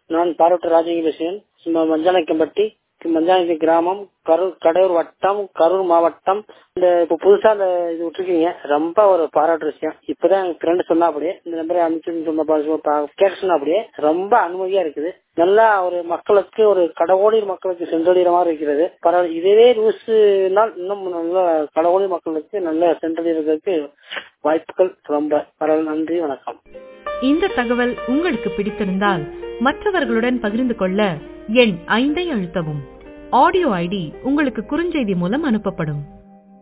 நான் பாரோட்டர் ராஜலிங்க பேசுகிறேன் சும்மா மஞ்சானைக்கம்பட்டி மஞ்சானத்தி கிராமம் கரூர் கடலூர் வட்டம் கரூர் மாவட்டம் இந்த இப்போ புதுசா இந்த இது விட்டுருக்கீங்க ரொம்ப ஒரு பாராட்டு விஷயம் இப்பதான் எங்க ஃப்ரெண்டு சொன்னா அப்படியே இந்த நம்பரை அனுப்பிச்சு சொன்ன கேட்க சொன்னா அப்படியே ரொம்ப அனுமதியா இருக்குது நல்லா ஒரு மக்களுக்கு ஒரு கடவுளி மக்களுக்கு சென்றடைகிற மாதிரி இருக்கிறது பரவாயில்ல இதுவே நியூஸ் இன்னும் நல்ல கடவுளி மக்களுக்கு நல்ல சென்றடைகிறதுக்கு வாய்ப்புகள் ரொம்ப பரவாயில்ல நன்றி வணக்கம் இந்த தகவல் உங்களுக்கு பிடித்திருந்தால் மற்றவர்களுடன் பகிர்ந்து கொள்ள எண் ஐந்தை அழுத்தவும் ஆடியோ ஐடி உங்களுக்கு குறுஞ்செய்தி மூலம் அனுப்பப்படும்